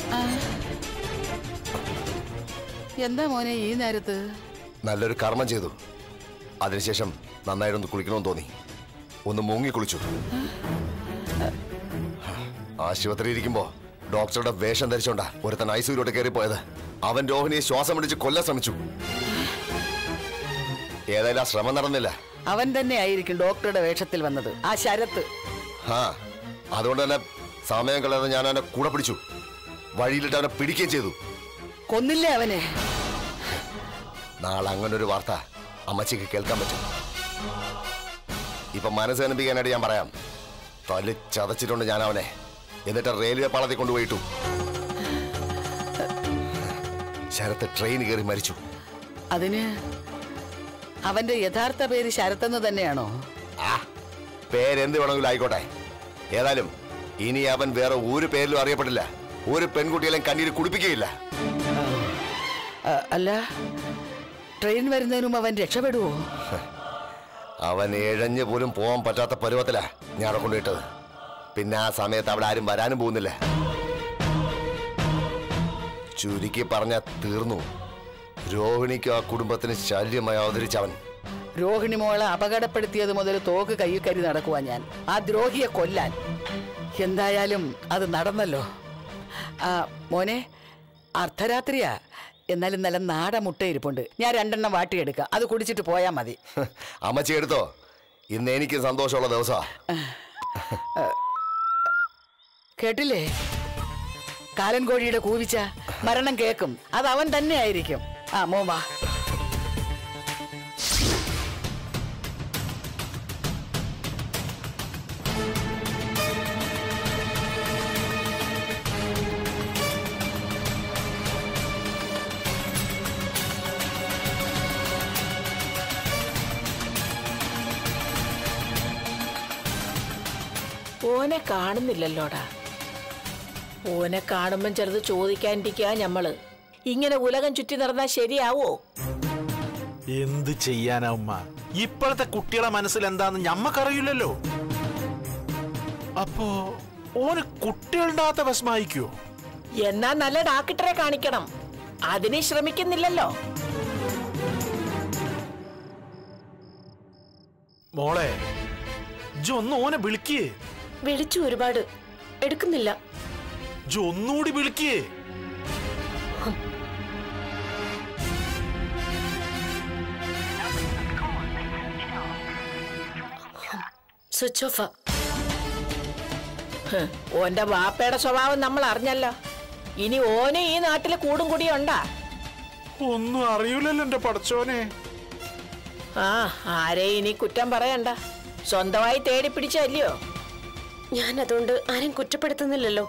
എന്താ മോനെ ഈ നേരത്ത് നല്ലൊരു കർമ്മം ചെയ്തു അതിനുശേഷം നന്നായിട്ടൊന്ന് കുളിക്കണമെന്ന് തോന്നി ഒന്ന് മുങ്ങി കുളിച്ചു ആശുപത്രി ഇരിക്കുമ്പോ ഡോക്ടറുടെ വേഷം ധരിച്ചോണ്ടാ ഒരുത്തൻ ഐസിയിലോട്ട് കയറിപ്പോയത് അവൻ രോഹിണിയെ ശ്വാസം പിടിച്ച് കൊല്ലാൻ ശ്രമിച്ചു ഏതായാലും ആ ശ്രമം നടന്നില്ല അവൻ തന്നെ ആയിരിക്കും ഡോക്ടറുടെ വേഷത്തിൽ വന്നത് ആ ശരത്ത് ആ അതുകൊണ്ട് തന്നെ സമയം കളയാതെ ഞാൻ അവനെ കൂടെ പിടിച്ചു വഴിയിലിട്ട് അവനെ പിടിക്കുകയും ചെയ്തു കൊന്നില്ലേ അവനെ നാളെ അങ്ങനെ ഒരു വാർത്ത അമ്മച്ചിക്ക് കേൾക്കാൻ പറ്റും ഇപ്പൊ മനസ്സ് അനുഭവിക്കാനായിട്ട് ഞാൻ പറയാം തല്ലി ചതച്ചിട്ടുണ്ട് ഞാൻ അവനെ എന്നിട്ട് റെയിൽവേ പാളത്തിൽ കൊണ്ടുപോയിട്ടു ശരത്ത് ട്രെയിൻ കയറി മരിച്ചു അതിന് അവന്റെ യഥാർത്ഥ പേര് ശരത്തെന്ന് തന്നെയാണോ ആ പേരെന്ത് വേണമെങ്കിലും ആയിക്കോട്ടെ ഏതായാലും ഇനി അവൻ വേറെ ഒരു പേരിലും അറിയപ്പെട്ടില്ല ഒരു പെൺകുട്ടികളെയും കണ്ണീര് കുടിപ്പിക്കുകയില്ല ആ, അല്ല ട്രെയിൻ വരുന്നതിന് മുമ്പ് അവൻ രക്ഷപ്പെടുവോ അവൻ ഇഴഞ്ഞു പോലും പോകാൻ പറ്റാത്ത പരുവത്തിലാ ഞാൻ അവിടെ കൊണ്ടുപോയിട്ടത് പിന്നെ ആ സമയത്ത് അവിടെ ആരും വരാനും പോകുന്നില്ല ചുരുക്കി പറഞ്ഞ തീർന്നു രോഹിണിക്കും ആ കുടുംബത്തിന് ശല്യമായി അവതരിച്ചവൻ രോഹിണി മോളെ അപകടപ്പെടുത്തിയത് മുതൽ തോക്ക് കയ്യിൽ കരി നടക്കുവാ ഞാൻ ആ ദ്രോഹിയെ കൊല്ലാൻ എന്തായാലും അത് നടന്നല്ലോ ആ മോനെ അർദ്ധരാത്രിയാ എന്നാലും നല്ല നാട മുട്ട ഇരിപ്പുണ്ട് ഞാൻ രണ്ടെണ്ണം വാട്ടിയെടുക്കാം അത് കുടിച്ചിട്ട് പോയാൽ മതി അമ്മച്ചി എടുത്തോ ഇന്ന് എനിക്ക് സന്തോഷമുള്ള ദിവസാ കേട്ടില്ലേ കാലൻ കോഴിയുടെ കൂവിച്ച മരണം കേക്കും അത് അവൻ തന്നെ ആയിരിക്കും ആ മോൻ വാ ഓനെ കാണുന്നില്ലല്ലോടാ ഓനെ കാണുമ്പം ചെറുത് ചോദിക്കാണ്ടിരിക്കാ ഞമ്മള് ഇങ്ങനെ ഉലകം ചുറ്റി നടന്നാ ശരിയാവോ എന്ത് ചെയ്യാനാ ഉമ്മ ഇപ്പോഴത്തെ കുട്ടികളെ മനസ്സിൽ എന്താന്ന് ഞമ്മക്കറിയില്ലല്ലോ അപ്പോ ഓന് കുട്ടികളുണ്ടാകാത്ത വിഷമായിക്കോ എന്നാ നല്ല ഡാക്ടറെ കാണിക്കണം അതിനെ ശ്രമിക്കുന്നില്ലല്ലോ മോളെ ജി ഒന്ന് ഓനെ വിളിക്കേ വിളിച്ചു ഒരുപാട് എടുക്കുന്നില്ല ജി ഒന്നുകൂടി വിളിക്കേ സ്വിച്ച് ഓഫാ ഹ്, ഓന്റെ വാപ്പയുടെ സ്വഭാവം നമ്മൾ അറിഞ്ഞല്ലോ ഇനി ഓന് ഈ നാട്ടില് കൂടും കൂടിയുണ്ടാ ഒന്നും അറിയില്ലല്ലോ എന്റെ പടച്ചോനെ ആ ആരെ ഇനി കുറ്റം പറയണ്ട സ്വന്തമായി തേടി പിടിച്ചല്ലയോ ഞാൻ അതുകൊണ്ട് ആരെയും കുറ്റപ്പെടുത്തുന്നില്ലല്ലോ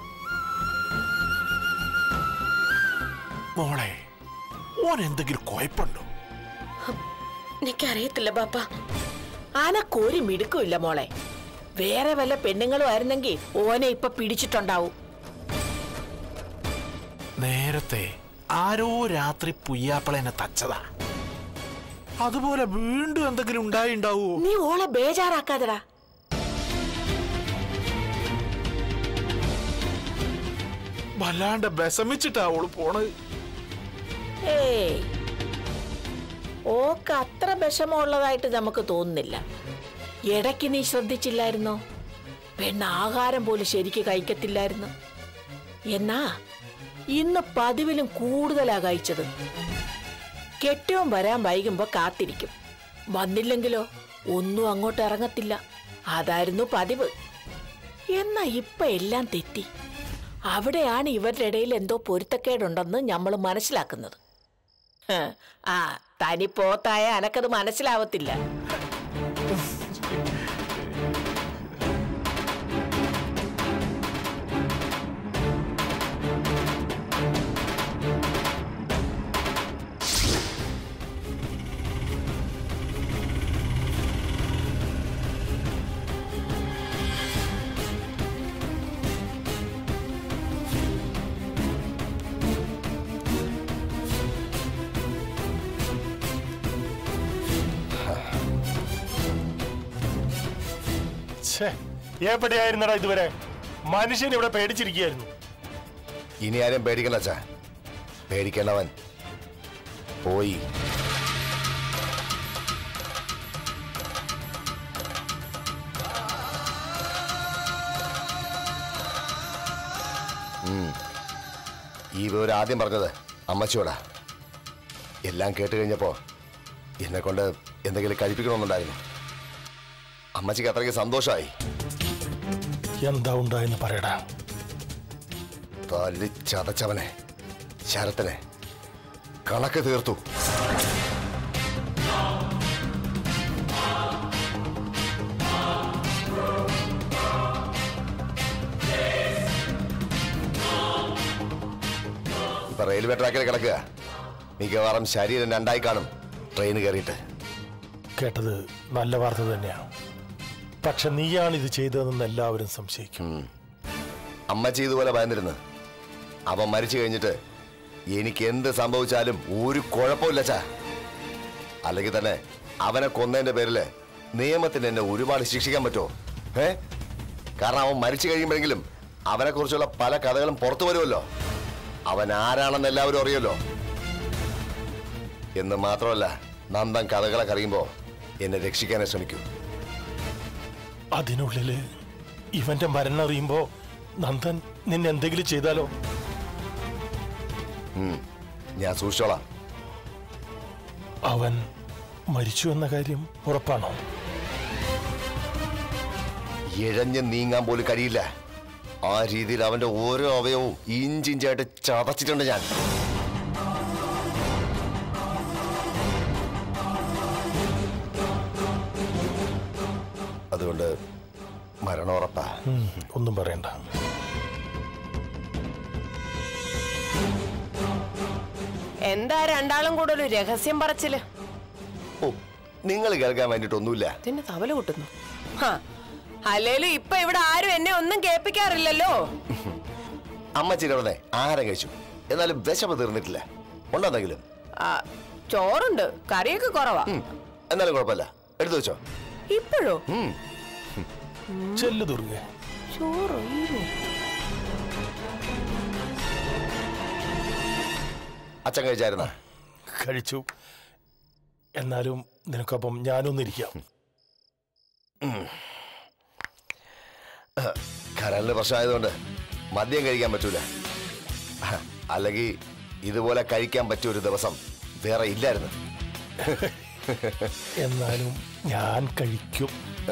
മോളെ ഓൻ എന്തെങ്കിലും കുഴപ്പമുണ്ടോ എനിക്കറിയത്തില്ല ബാപ്പ ആനക്കൊരു മിടുക്കുമില്ല മോളെ വേറെ വല്ല പെണ്ണുങ്ങളും ആയിരുന്നെങ്കിൽ ഓനെ ഇപ്പൊ പിടിച്ചിട്ടുണ്ടാവും നേരത്തെ ആരോ രാത്രി പുയ്യാപ്പളെന്നെ തച്ചതാ അതുപോലെ വീണ്ടും എന്തെങ്കിലും ഉണ്ടായിണ്ടാവോ നീ ഓളെ ബേജാറാക്കാതെടാ വല്ലാണ്ട് വിഷമിച്ചിട്ടാ അവള് പോണത് ഏയ് ഓക്ക് അത്ര വിഷമമുള്ളതായിട്ട് നമുക്ക് തോന്നുന്നില്ല ഇടയ്ക്ക് നീ ശ്രദ്ധിച്ചില്ലായിരുന്നോ പെണ്ണ് ആഹാരം പോലും ശരിക്ക് കഴിക്കത്തില്ലായിരുന്നു എന്നാ ഇന്ന് പതിവിലും കൂടുതലാ കഴിച്ചത് കെട്ടവും വരാൻ വൈകുമ്പോ കാത്തിരിക്കും വന്നില്ലെങ്കിലോ ഒന്നും അങ്ങോട്ട് ഇറങ്ങത്തില്ല അതായിരുന്നു പതിവ് എന്നാ ഇപ്പൊ എല്ലാം തെറ്റി അവിടെയാണ് ഇവരുടെ ഇടയിൽ എന്തോ പൊരുത്തക്കേടുണ്ടെന്ന് നമ്മൾ മനസ്സിലാക്കുന്നത് ഹ്, ആ തനി പോത്തായ അനക്കത് മനസ്സിലാവത്തില്ല ഛേ, എവിടെയായിരുന്നടാ ഇതുവരെ മനുഷ്യൻ ഇവിടെ പേടിച്ചിരിക്കുകയായിരുന്നു ഇനി ആരും പേടിക്കണ്ട അച്ഛാ പേടിക്കേണ്ടവൻ പോയി ഉം. ഈ വിവരം ആദ്യം പറഞ്ഞത് അമ്മച്ചിയോടാ എല്ലാം കേട്ട് കഴിഞ്ഞപ്പോ എന്നെ കൊണ്ട് എന്തെങ്കിലും കഴിപ്പിക്കണമെന്നുണ്ടായിരുന്നു അമ്മച്ചിക്ക് അത്രയ്ക്ക് സന്തോഷമായി എന്താ ഉണ്ടായെന്ന് പറയടാ തല്ലി ചതച്ചവനെ ശരത്തിനെ കണക്ക് തീർത്തു ഇപ്പൊ റെയിൽവേ ട്രാക്കിൽ കിടക്കുക മിക്കവാറും ശരീരം രണ്ടായി കാണും ട്രെയിൻ കയറിയിട്ട് കേട്ടത് നല്ല വാർത്ത തന്നെയാണ് പക്ഷെ നീയാണ് ഇത് ചെയ്തതെന്ന് എല്ലാവരും സംശയിക്കും അമ്മച്ചി ഇതുപോലെ ഭയന്നിരുന്നു അവൻ മരിച്ചു കഴിഞ്ഞിട്ട് എനിക്ക് എന്ത് സംഭവിച്ചാലും ഒരു കുഴപ്പമില്ല ചാ അല്ലെങ്കിൽ തന്നെ അവനെ കൊന്നതിന്റെ പേരില് നിയമത്തിന് എന്നെ ഒരുപാട് ശിക്ഷിക്കാൻ പറ്റുമോ ഏ കാരണം അവൻ മരിച്ചു കഴിയുമ്പോഴെങ്കിലും അവനെ കുറിച്ചുള്ള പല കഥകളും പുറത്തു വരുമല്ലോ അവൻ ആരാണെന്ന് എല്ലാവരും അറിയുമല്ലോ എന്ന് മാത്രമല്ല നന്ദൻ കഥകളൊക്കെ അറിയുമ്പോ എന്നെ രക്ഷിക്കാനേ ശ്രമിക്കൂ അതിനുള്ളില് ഇവന്റെ മരണം അറിയുമ്പോ നന്ദൻ നിന്നെ എന്തെങ്കിലും ചെയ്താലോ ഞാൻ സൂക്ഷിച്ചോളാം അവൻ മരിച്ചു എന്ന കാര്യം ഉറപ്പാണോ ഇഴഞ്ഞ് നീങ്ങാൻ പോലും കഴിയില്ല ആ രീതിയിൽ അവന്റെ ഓരോ അവയവും ഇഞ്ചിഞ്ചായിട്ട് ചതച്ചിട്ടുണ്ട് ഞാൻ അതുകൊണ്ട് മരണം ഉറപ്പാ ഉം, ഒന്നും പറയണ്ട എന്താ രണ്ടാളും കൂടെ ഒരു രഹസ്യം പറച്ചില് ഓ നിങ്ങൾ കേൾക്കാൻ വേണ്ടിയിട്ടൊന്നുമില്ല ഇതിന് തവല കൂട്ടുന്നു ഹാ, അല്ലേലും ഇപ്പൊ ഇവിടെ ആരും എന്നെ ഒന്നും കേൾപ്പിക്കാറില്ലല്ലോ അമ്മച്ചിയുടെ ഉടനെ ആഹാരം കഴിച്ചു എന്നാലും വിശപ്പ് തീർന്നിട്ടില്ല ഉണ്ടെന്നെങ്കിലും ആ, ചോറുണ്ട് കറിയൊക്കെ കുറവാ ഉം, എന്നാലും കുഴപ്പമില്ല എടുത്തു വെച്ചോ ഇപ്പോഴോ ഉം. ചെല്ലു ദുർഗെ ചോറോ ഈ അച്ഛൻ കഴിച്ചായിരുന്ന കഴിച്ചു എന്നാലും നിനക്കൊപ്പം ഞാനൊന്നിരിക്കാം കരളിന് പ്രശ്നമായതുകൊണ്ട് മദ്യം കഴിക്കാൻ പറ്റൂല അല്ലെങ്കിൽ ഇതുപോലെ കഴിക്കാൻ പറ്റിയ ഒരു ദിവസം വേറെ ഇല്ലായിരുന്നു എന്നാലും ഞാൻ കഴിക്കും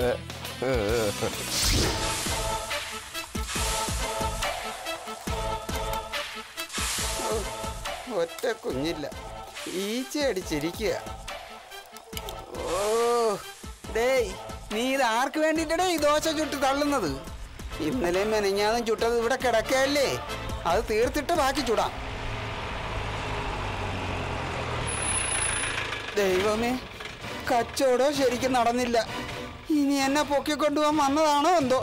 ഒറ്റ കുഞ്ഞില്ല ഈച്ച അടിച്ചിരിക്കുക ഓ ഡേയ് നീ ഇത് ആർക്ക് വേണ്ടിയിട്ടേ ഈ ദോശ ചുട്ട് തള്ളുന്നത് ഇന്നലെ മെനഞ്ഞാന്നും ചുട്ടത് ഇവിടെ കിടക്കയല്ലേ അത് തീർത്തിട്ട് ബാക്കി ചുടാം ദൈവമേ കച്ചവടം ശരിക്കും നടന്നില്ല ഇനി എന്നെ പൊക്കിക്കൊണ്ടുപോകാൻ വന്നതാണോ എന്തോ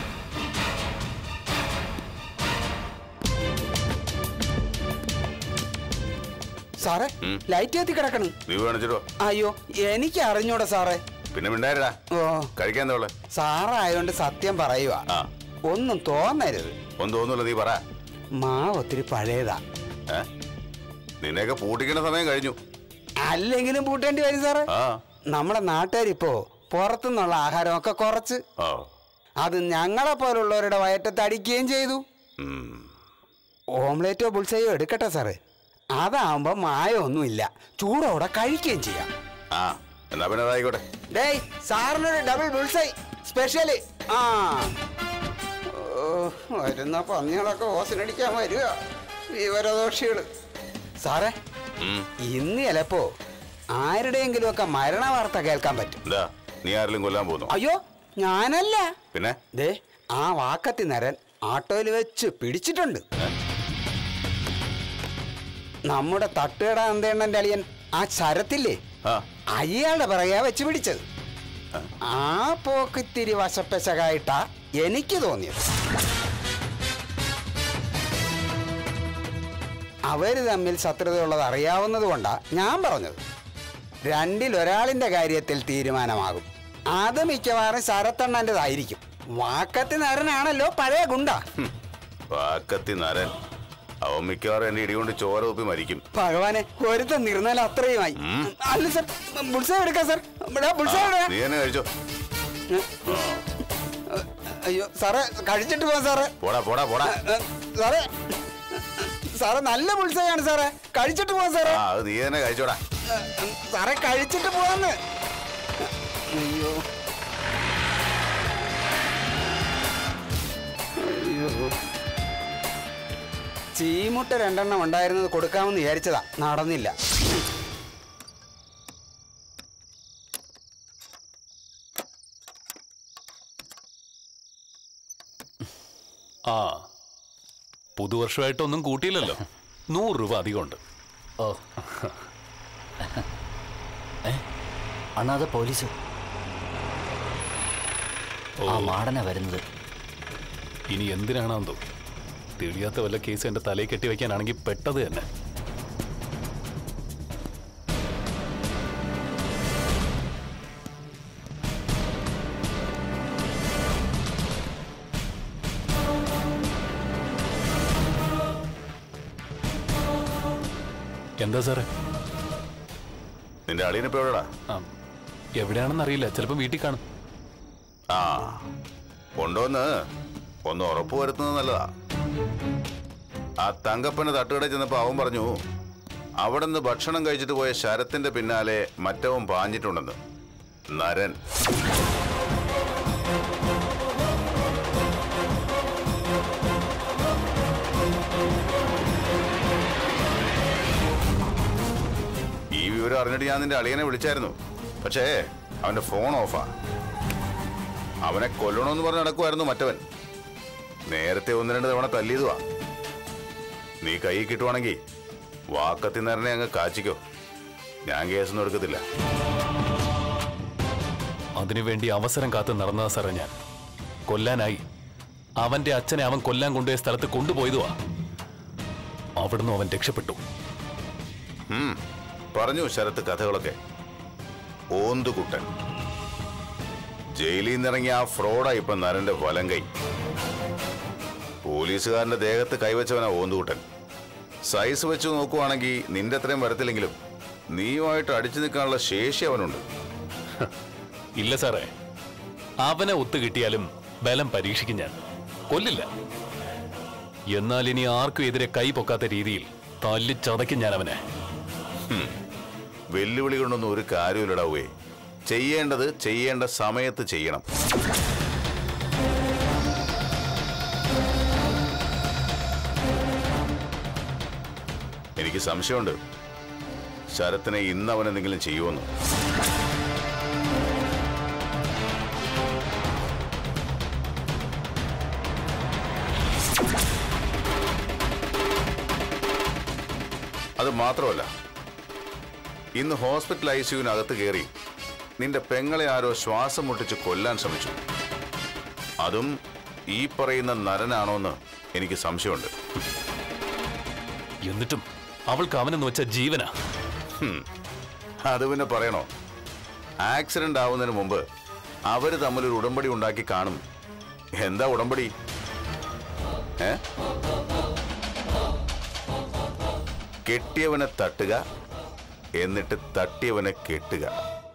സാറേ ലൈറ്റ് കത്തി കിടക്കണ് നീ കാണിച്ചിട്ടോ അയ്യോ എനിക്ക് അറിഞ്ഞൂടാ സാറേ പിന്നെ മിണ്ടായിരടാ ഓ കഴിക്കാൻ എന്താ ഉള്ളത് സാറായോണ്ട് സത്യം പറയുക ആ ഒന്നും തോന്നരുത് ഒന്നും തോന്നുന്നില്ല നീ പറ മാവ് ഒത്തിരി പഴയതാ ഏ നിന്നെയൊക്കെ പൂട്ടിക്കേണ്ട സമയം കഴിഞ്ഞു അല്ലെങ്കിലും പൂട്ടേണ്ടി വരും സാറേ ആ നമ്മുടെ നാട്ടുകാരിപ്പോ പുറത്തുനിന്നുള്ള ആഹാരമൊക്കെ കുറച്ച് ഓ അത് ഞങ്ങളെ പോലുള്ളവരുടെ വയറ്റത്ത് അടിക്കുകയും ചെയ്തു ഉം. ഓംലേറ്റോ ബുൾസയോ എടുക്കട്ടെ സാറേ അതാവുമ്പോ മായമൊന്നുമില്ല ചൂടോടെ കഴിക്കുകയും ചെയ്യാം ആ എന്നാ പിന്നെ അതായിക്കോട്ടെ ഡേയ് സാറിനൊരു ഡബിൾ ബുൾസൈ സ്പെഷ്യല് ആ ഓ വരുന്ന പന്നികളൊക്കെ ഓസിനടിക്കാൻ വരിക വിവരദോഷികള് സാറേ ഉം. ഇന്ന് ചിലപ്പോ ആരുടെയെങ്കിലും ഒക്കെ മരണ വാർത്ത കേൾക്കാൻ പറ്റും എന്താ നീ ആരെങ്കിലും കൊല്ലാൻ പോകുന്നു അയ്യോ ഞാനല്ല പിന്നെ ദേ ആ വാക്കത്തി നരൻ ആട്ടോയിൽ വെച്ച് പിടിച്ചിട്ടുണ്ട് നമ്മുടെ തട്ടുകട എന്തേണ്ണന്റെ അളിയൻ ആ ശരത്തില്ലേ ആ അയാളുടെ പിറകെ വെച്ച് പിടിച്ചത് ആ പോക്കിത്തിരി വശപ്പശകായിട്ടാ എനിക്ക് തോന്നിയത് അവര് തമ്മിൽ ശത്രുതയുള്ളത് അറിയാവുന്നത് കൊണ്ടാ ഞാൻ പറഞ്ഞത് രണ്ടിൽ ഒരാളിന്റെ കാര്യത്തിൽ തീരുമാനമാകും അത് മിക്കവാറും ശരത്തണ്ണൻ്റെതായിരിക്കും വാക്കത്തി നരനാണല്ലോ പഴയ ഗുണ്ട വാക്കത്തി നരൻ അവൻ മിക്കവാറും എന്റെ ഇടികൊണ്ട് ചോര കുപ്പി മരിക്കും ഭഗവാനെ ഒരുത്തൻ നിർന്നാൽ അത്രയുമായി അല്ല സർ ബുൾസൈ എടുക്കാം സർ ഇവിടെ ബുൾസൈ ആ, എവിടെയാ? നീ തന്നെ കഴിച്ചോ അയ്യോ സാറേ കഴിച്ചിട്ട് പോവാം സാറേ പോടാ പോടാ പോടാ ഏ, സാറേ സാറേ നല്ല ബുൾസൈയാണ് സാറേ കഴിച്ചിട്ട് പോവാം സാറേ ആ അത് നീ തന്നെ കഴിച്ചോടാ ഏ, സാറേ കഴിച്ചിട്ട് പോവാന്ന് അയ്യോ അയ്യോ ചീമുട്ട രണ്ടെണ്ണം ഉണ്ടായിരുന്നത് കൊടുക്കാമെന്ന് വിചാരിച്ചതാ നടന്നില്ല ആ പുതുവർഷമായിട്ടൊന്നും കൂട്ടിയില്ലല്ലോ നൂറ് രൂപ അധികമുണ്ട് ഓ ഏ അണ്ണാതെ പോലീസ് ആ മാടനാ വരുന്നത് ഇനി എന്തിനാണെന്തോ തെളിയാത്ത വല്ല കേസ് എന്റെ തലയിൽ കെട്ടി വെക്കാനാണെങ്കിൽ പെട്ടത് തന്നെ എന്താ സാറേ നിന്റെ അളിയനിപ്പോ എവിടെടാ ആ എവിടെയാണെന്ന് അറിയില്ല ചിലപ്പോൾ വീട്ടിൽ കാണും ആ കൊണ്ടുവന്ന് ഒന്ന് ഉറപ്പ് വരുത്തുന്നത് നല്ലതാ ആ തങ്കപ്പന് തട്ടുകട ചെന്നപ്പോ അവൻ പറഞ്ഞു അവിടെ നിന്ന് ഭക്ഷണം കഴിച്ചിട്ട് പോയ ശരത്തിന്റെ പിന്നാലെ മറ്റവൻ പാഞ്ഞിട്ടുണ്ടെന്ന് നരൻ ഈ വിവരം അറിഞ്ഞിട്ട് ഞാൻ നിന്റെ അളിയനെ വിളിച്ചായിരുന്നു പക്ഷേ അവന്റെ ഫോൺ ഓഫാ അവനെ കൊല്ലണമെന്ന് പറഞ്ഞ് നടക്കുമായിരുന്നു മറ്റവൻ നേരത്തെ ഒന്ന് രണ്ട് തവണ തല്ലിയതുവാ നീ കൈ കിട്ടുവാണെങ്കിൽ വാക്കത്തി നേരനെ അങ്ങ് കാച്ചിക്കോ ഞാൻ കേസൊന്നും എടുക്കത്തില്ല അതിനുവേണ്ടി അവസരം കാത്ത് നടന്നതാ സാറേ ഞാൻ കൊല്ലാനായി അവന്റെ അച്ഛനെ അവൻ കൊല്ലാൻ കൊണ്ടുപോയ സ്ഥലത്ത് കൊണ്ടുപോയതുവാ അവിടുന്ന് അവൻ രക്ഷപ്പെട്ടു ഉം, പറഞ്ഞു ശരത്ത് കഥകളൊക്കെ ഓന്തുകുട്ടൻ ജയിലിൽ നിന്നിറങ്ങിയ ആ ഫ്രോഡാ ഇപ്പൊ നരന്റെ വലം കൈ പോലീസുകാരന്റെ ദേഹത്ത് കൈവച്ചവനാ ഓന്തുകുട്ടൻ സൈസ് വെച്ച് നോക്കുവാണെങ്കിൽ നിന്റെ അത്രയും വരത്തില്ലെങ്കിലും നീയുമായിട്ട് അടിച്ചു നിൽക്കാനുള്ള ശേഷി അവനുണ്ട് ഇല്ല സാറേ അവനെ ഒത്തു കിട്ടിയാലും ബലം പരീക്ഷിക്കും ഞാൻ കൊല്ലില്ല എന്നാൽ ഇനി ആർക്കും എതിരെ കൈ പൊക്കാത്ത രീതിയിൽ തല്ലി ചതയ്ക്കും ഞാൻ അവനെ വെല്ലുവിളി കൊണ്ടൊന്നും ഒരു കാര്യമില്ലടാവേ ചെയ്യേണ്ടത് ചെയ്യേണ്ട സമയത്ത് ചെയ്യണം എനിക്ക് സംശയമുണ്ട് ശരത്തിനെ ഇന്ന് അവൻ എന്തെങ്കിലും ചെയ്യുമെന്ന് അത് മാത്രമല്ല ഇന്ന് ഹോസ്പിറ്റൽ ഐ സിയുവിനകത്ത് കയറി നിന്റെ പെങ്ങളെ ആരോ ശ്വാസം മുട്ടിച്ച് കൊല്ലാൻ ശ്രമിച്ചു അതും ഈ പറയുന്ന നരനാണോന്ന് എനിക്ക് സംശയമുണ്ട് എന്നിട്ടും അവൾക്ക് അവനെന്ന് വെച്ച ജീവനാ ഹും, അത് പിന്നെ പറയണോ ആക്സിഡന്റ് ആവുന്നതിന് മുമ്പ് അവര് തമ്മിലൊരു ഉടമ്പടി ഉണ്ടാക്കി കാണും എന്താ ഉടമ്പടി ഏ കെട്ടിയവനെ തട്ടുക എന്നിട്ട് തട്ടിയവനെ കെട്ടുക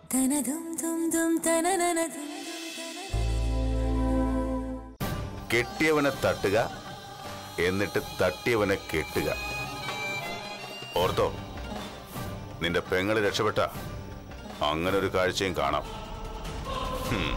കെട്ടിയവനെ തട്ടുക എന്നിട്ട് തട്ടിയവനെ കെട്ടുക ഓർത്തോ നിന്റെ പെങ്ങള് രക്ഷപ്പെട്ട അങ്ങനെ ഒരു കാഴ്ചയും കാണാം ഹും.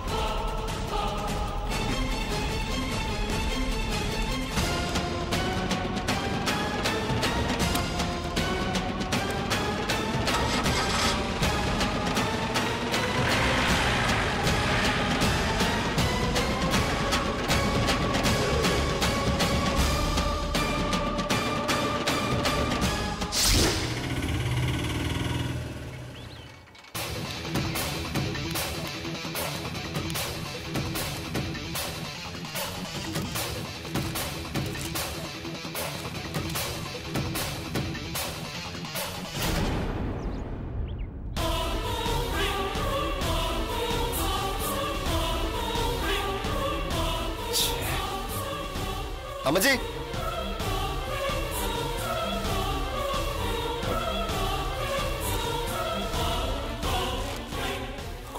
അമ്മച്ചി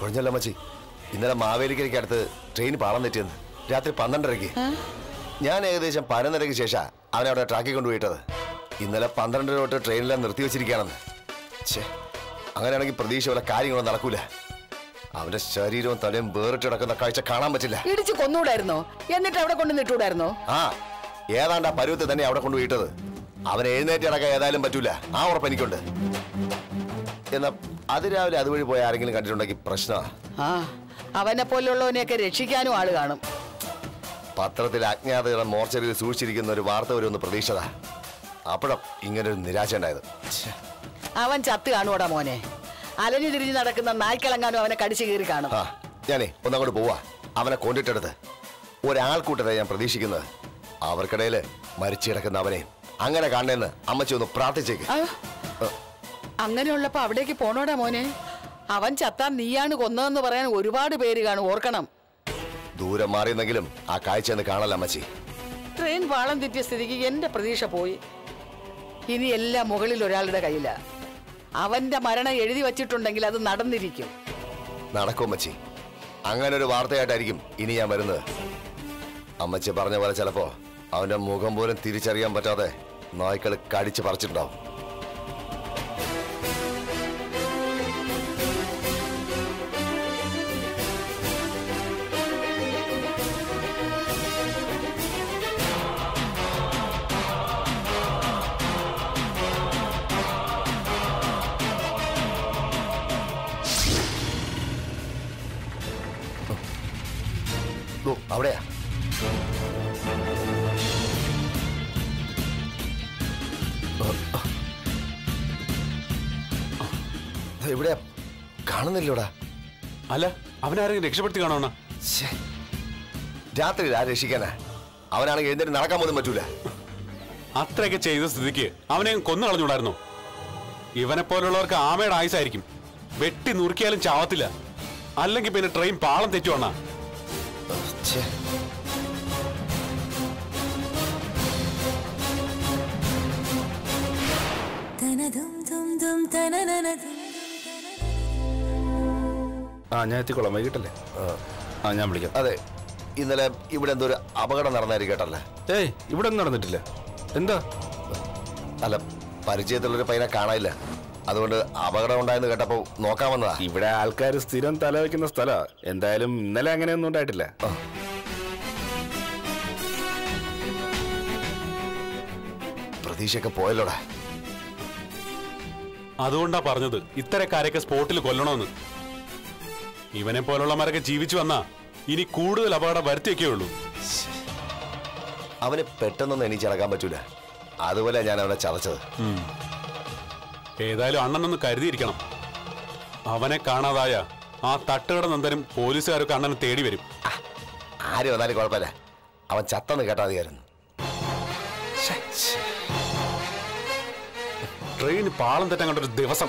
കുഴഞ്ഞല്ല അമ്മച്ചി ഇന്നലെ മാവേലിക്കരയ്ക്ക് അടുത്ത് ട്രെയിൻ പാളം തെറ്റിയെന്ന് രാത്രി പന്ത്രണ്ടരയ്ക്ക് ഞാൻ ഏകദേശം പതിനൊന്നരയ്ക്ക് ശേഷം അവനെ അവിടെ ട്രാക്കിൽ കൊണ്ടുപോയിട്ടത് ഇന്നലെ പന്ത്രണ്ടര തൊട്ട് ട്രെയിനെല്ലാം നിർത്തി വെച്ചിരിക്കുകയാണെന്ന് ഛേ അങ്ങനെയാണെങ്കിൽ പ്രതീക്ഷ പോലെ കാര്യങ്ങളൊന്നും നടക്കൂല അവന്റെ ശരീരവും തലയും വേറിട്ട് കിടക്കുന്ന കാഴ്ച കാണാൻ പറ്റില്ല ഇടിച്ചു കൊന്നൂടായിരുന്നോ എന്നിട്ട് അവിടെ കൊണ്ട് നിട്ടൂടായിരുന്നോ ആ ഏതാണ്ട് ആ പരുവത്തിൽ തന്നെ അവിടെ കൊണ്ടുപോയിട്ടത് അവൻ എഴുന്നേറ്റ് നടക്കാൻ ഏതായാലും പറ്റൂല ആ ഉറപ്പ് എനിക്കുണ്ട് എന്നാ അതിരാവിലെ അതുവഴി പോയ ആരെങ്കിലും കണ്ടിട്ടുണ്ടെങ്കിൽ പ്രശ്നമാ ആ അവനെ പോലുള്ളവനെയൊക്കെ രക്ഷിക്കാനും ആള് കാണും പത്രത്തിൽ അജ്ഞാതയുടെ മോർച്ചറിയിൽ സൂക്ഷിച്ചിരിക്കുന്ന ഒരു വാർത്ത വരുമെന്ന് പ്രതീക്ഷതാ അപ്പോഴും ഇങ്ങനൊരു നിരാശ ഉണ്ടായത് ഛെ. അവൻ ചത്ത് കാണുവാടാ മോനെ അലഞ്ഞു തിരിഞ്ഞു നടക്കുന്ന നായ്ക്കിളങ്ങാനും അവനെ കടിച്ചു കീറി കാണും ആ ഞാനേ ഒന്നങ്ങോട്ട് പോവാ അവനെ കൊണ്ടിട്ടെടുത്ത് ഒരാൾക്കൂട്ടത്തെ ഞാൻ പ്രതീക്ഷിക്കുന്നത് അവർക്കിടയിൽ മരിച്ചു കിടക്കുന്ന അവനെ അങ്ങനെ കാണണമെന്ന് അമ്മച്ചി ഒന്ന് പ്രാർത്ഥിച്ചേക്ക് ആ, അങ്ങനെയുള്ളപ്പോ അവിടേക്ക് പോണോടാ മോനെ അവൻ ചത്താൻ നീയാണ് കൊന്നതെന്ന് പറയാൻ ഒരുപാട് പേര് കാണും ഓർക്കണം ദൂരം മാറിയെന്നെങ്കിലും ആ കാഴ്ച ഒന്ന് കാണല്ല അമ്മച്ചി ട്രെയിൻ പാളം തെറ്റിയ സ്ഥിതിക്ക് എന്റെ പ്രതീക്ഷ പോയി ഇനി എല്ലാം മുകളിൽ ഒരാളുടെ കയ്യില അവന്റെ മരണം എഴുതി വച്ചിട്ടുണ്ടെങ്കിൽ അത് നടന്നിരിക്കും നടക്കും അമ്മച്ചി അങ്ങനെ ഒരു വാർത്തയായിട്ടായിരിക്കും ഇനി ഞാൻ വരുന്നത് അമ്മച്ചി പറഞ്ഞ പോലെ ചിലപ്പോ അവന്റെ മുഖം പോലും തിരിച്ചറിയാൻ പറ്റാതെ നായ്ക്കൾ കടിച്ച് പറിച്ചിട്ടുണ്ടാവും ദോ, അവിടെയാ ദേ, എവിടെയാ കാണുന്നില്ലോടാ അല്ല അവനാരെങ്കിലും രക്ഷപ്പെടുത്തി കാണോണ രാത്രി ആ രക്ഷിക്കാനാ അവനാണെങ്കിൽ എഴുന്നേറ്റ് നടക്കാൻ പോലും പറ്റൂല അത്രയൊക്കെ ചെയ്ത സ്ഥിതിക്ക് അവനെ അങ്ങ് കൊന്നു കളഞ്ഞൂടായിരുന്നോ ഇവനെ പോലുള്ളവർക്ക് ആമയുടെ ആയുസായിരിക്കും വെട്ടി നുറുക്കിയാലും ചാവത്തില്ല അല്ലെങ്കിൽ പിന്നെ ട്രെയിൻ പാളം തെറ്റുവാണ ആ ഞാൻ എത്തിക്കോളാം വൈകിട്ടല്ലേ ആ ഞാൻ വിളിക്കാം അതെ ഇന്നലെ ഇവിടെ എന്തോ ഒരു അപകടം നടന്നായിരിക്കും കേട്ടല്ലേ ഏയ് ഇവിടെ ഒന്നും നടന്നിട്ടില്ല എന്താ അല്ല പരിചയത്തിലുള്ളൊരു പയ്യനെ കാണാനില്ല അതുകൊണ്ട് അപകടം ഉണ്ടായെന്ന് കേട്ടപ്പോ നോക്കാൻ വന്നതാ ഇവിടെ ആൾക്കാർ സ്ഥിരം തല വെക്കുന്ന സ്ഥലാ എന്തായാലും ഇന്നലെ അങ്ങനെയൊന്നും ഉണ്ടായിട്ടില്ല പ്രതീക്ഷയൊക്കെ പോയല്ലോടാ അതുകൊണ്ടാ പറഞ്ഞത് ഇത്തരക്കാരെയൊക്കെ സ്പോട്ടിൽ കൊല്ലണമെന്ന് ഇവനെ പോലുള്ളമാരൊക്കെ ജീവിച്ചു വന്നാ ഇനി കൂടുതൽ അപകടം വരുത്തിയൊക്കെ ഉള്ളൂ അവന് പെട്ടെന്നൊന്നും എണീച്ചിറക്കാൻ പറ്റൂല അതുപോലെ ഞാൻ അവനെ ചതച്ചത് ഉം. ഏതായാലും അണ്ണനൊന്ന് കരുതിയിരിക്കണം അവനെ കാണാതായ ആ തട്ടുകട നന്ദനും പോലീസുകാരൊക്കെ അണ്ണനെ തേടി വരും ആര് വന്നാലും കുഴപ്പമില്ല അവൻ ചത്തെന്ന് കേട്ടാ മതിയായിരുന്നു ട്രെയിൻ പാളം തെറ്റാൻ കണ്ടൊരു ദിവസം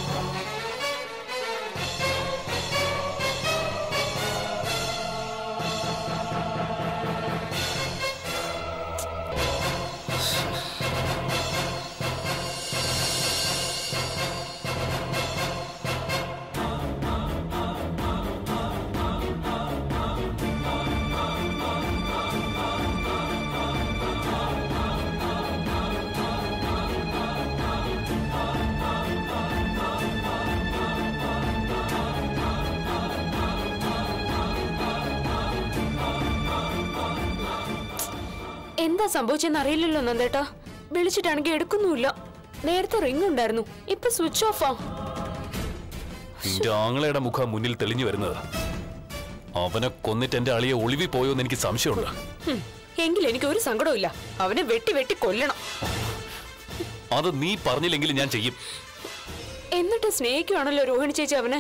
എന്താ സംഭവിച്ചെന്ന് അറിയില്ലല്ലോ നന്ദേട്ടാ വിളിച്ചിട്ടാണെങ്കിൽ എടുക്കുന്നുമില്ല നേരത്തെ റിംഗ് ഉണ്ടായിരുന്നു ഇപ്പൊ സ്വിച്ച് ഓഫാ നിന്റെ ആങ്ങളയുടെ മുഖം മുന്നിൽ തെളിഞ്ഞു വരുന്നത് അവനെ കൊന്നിട്ട് എന്റെ അളിയെ ഒളിവി പോയോന്ന് എനിക്ക് സംശയമുണ്ട് ഹും, എങ്കിൽ എനിക്ക് ഒരു സങ്കടവും അവനെ വെട്ടി വെട്ടി കൊല്ലണം അത് നീ പറഞ്ഞില്ലെങ്കിലും ഞാൻ ചെയ്യും എന്നിട്ട് സ്നേഹിക്കുവാണല്ലോ രോഹിണി ചേച്ചി അവനെ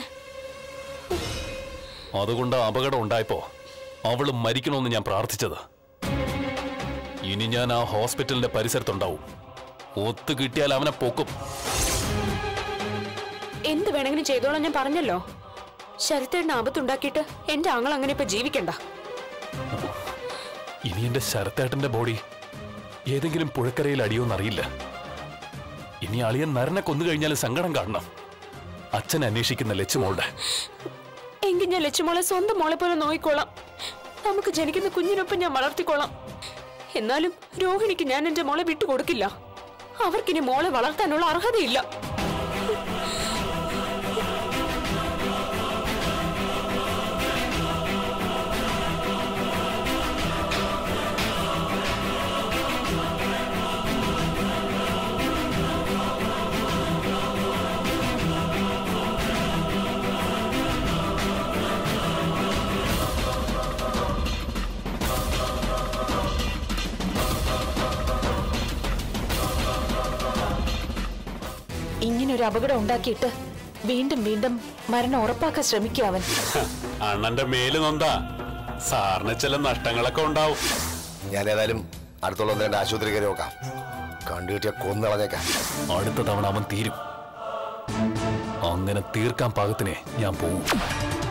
അതുകൊണ്ട് അപകടം ഉണ്ടായപ്പോ അവള് മരിക്കണമെന്ന് ഞാൻ പ്രാർത്ഥിച്ചത് ഇനി ഞാൻ ആ ഹോസ്പിറ്റലിന്റെ പരിസരത്തുണ്ടാവും ഒത്തു കിട്ടിയാൽ അവനെ പൊക്കും എന്ത് വേണമെങ്കിലും ചെയ്തോളാം ഞാൻ പറഞ്ഞല്ലോ ശരത്തേടിന് ആപത്തുണ്ടാക്കിയിട്ട് എന്റെ ആങ്ങൾ അങ്ങനെ ഇപ്പൊ ജീവിക്കണ്ട ഇനി എന്റെ ശരത്തേട്ടന്റെ ബോഡി ഏതെങ്കിലും പുഴക്കരയിൽ അടിയോന്നറിയില്ല ഇനി അളിയൻ നരനെ കൊന്നു കഴിഞ്ഞാൽ സങ്കടം കാണണം അച്ഛൻ അന്വേഷിക്കുന്ന ലച്ചുമോളുടെ ഞാൻ ലച്ചുമോളെ സ്വന്തം മോളെ പോലെ നോക്കിക്കോളാം നമുക്ക് ജനിക്കുന്ന കുഞ്ഞിനൊപ്പം ഞാൻ വളർത്തിക്കോളാം എന്നാലും രോഹിണിക്ക് ഞാൻ എന്റെ മോളെ വിട്ടുകൊടുക്കില്ല അവർക്കിനി മോളെ വളർത്താനുള്ള അർഹതയില്ല ഇങ്ങനൊരു അപകടം ഉണ്ടാക്കിയിട്ട് വീണ്ടും വീണ്ടും മരണം ഉറപ്പാക്കാൻ ശ്രമിക്കുക അവൻ അണ്ണന്റെ മേല് നൊന്താ സാറിന് ചില നഷ്ടങ്ങളൊക്കെ ഉണ്ടാവും ഞാൻ ഏതായാലും അടുത്തുള്ള ഒന്ന് രണ്ട് ആശുപത്രി കയറി നോക്കാം കണ്ടുകിട്ടിയ കൊന്നളഞ്ഞേക്കാം അടുത്ത തവണ അവൻ തീരും അങ്ങനെ തീർക്കാൻ പാകത്തിനെ ഞാൻ പോവും